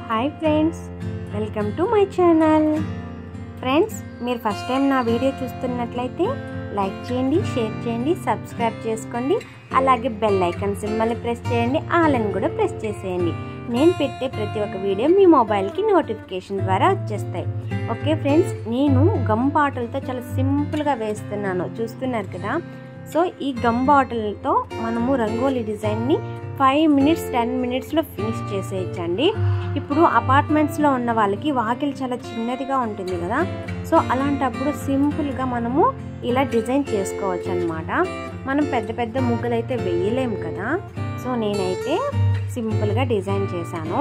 hi friends welcome to my channel friends మీరు first time నా video చూస్తున్నట్లయితే like చేయండి షేర్ చేయండి సబ్స్క్రైబ్ చేసుకోండి అలాగే బెల్ ఐకాన్ సింబల్ని ప్రెస్ చేయండి ఆలని కూడా ప్రెస్ చేసేయండి నేను పెట్టే ప్రతి ఒక్క వీడియో మీ మొబైల్కి నోటిఫికేషన్ ద్వారా వచ్చేస్తాయి ఓకే ఫ్రెండ్స్ నేను గమ్ బాటిల్తో చాలా సింపుల్గా వేస్తున్నాను చూస్తున్నారు కదా సో ఈ గమ్ బాటిల్తో మనము రంగోలీ డిజైన్ని ఫైవ్ మినిట్స్ టెన్ మినిట్స్లో ఫినిష్ చేసేయచ్చండి ఇప్పుడు అపార్ట్మెంట్స్లో ఉన్న వాళ్ళకి వాకిల్ చాలా చిన్నదిగా ఉంటుంది కదా సో అలాంటప్పుడు సింపుల్గా మనము ఇలా డిజైన్ చేసుకోవచ్చు అనమాట మనం పెద్ద పెద్ద ముగ్గులు అయితే వేయలేము కదా సో నేనైతే సింపుల్గా డిజైన్ చేశాను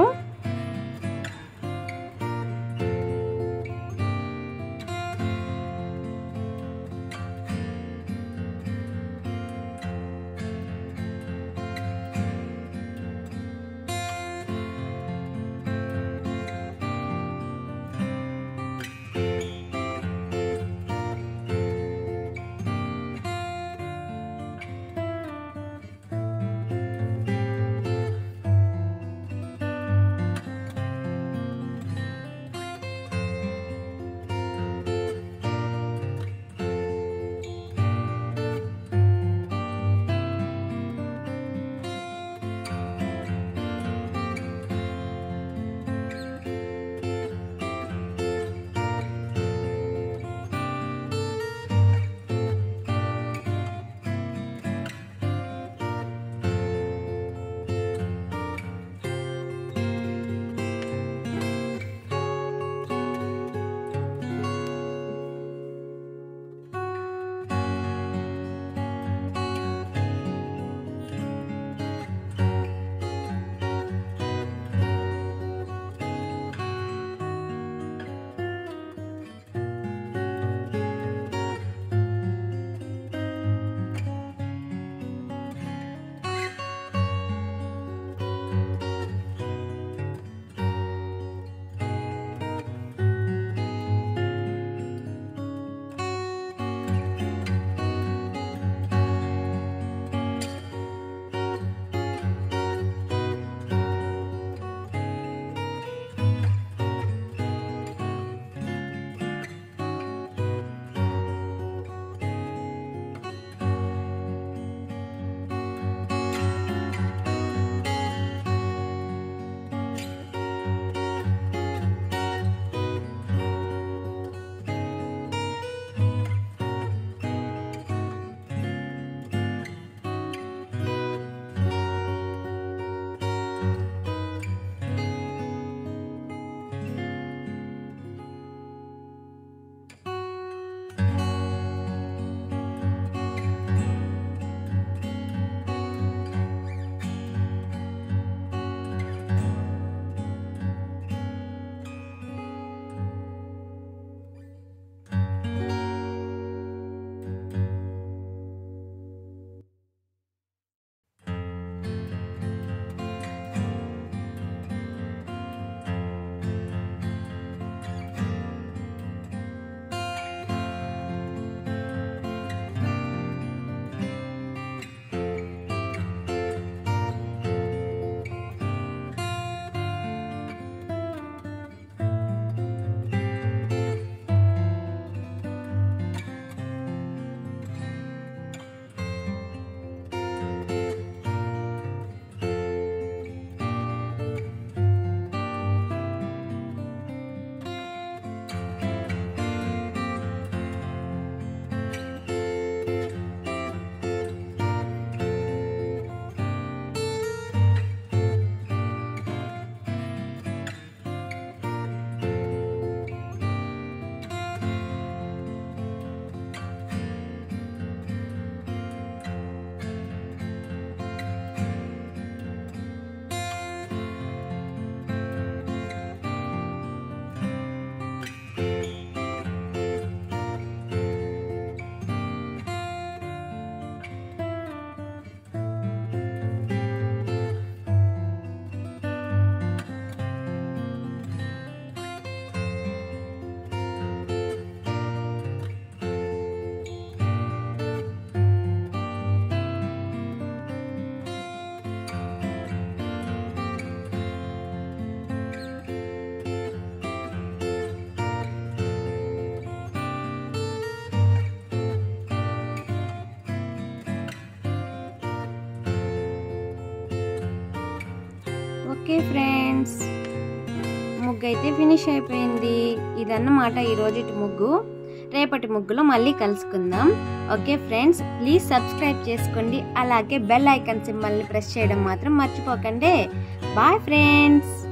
ఓకే ఫ్రెండ్స్ ముగ్గు అయితే ఫినిష్ అయిపోయింది ఇదన్నమాట ఈరోజు ముగ్గు రేపటి ముగ్గులో మళ్ళీ కలుసుకుందాం ఓకే ఫ్రెండ్స్ ప్లీజ్ సబ్స్క్రైబ్ చేసుకోండి అలాగే బెల్ ఐకాన్ సింబల్ని ప్రెస్ చేయడం మాత్రం మర్చిపోకండి బాయ్ ఫ్రెండ్స్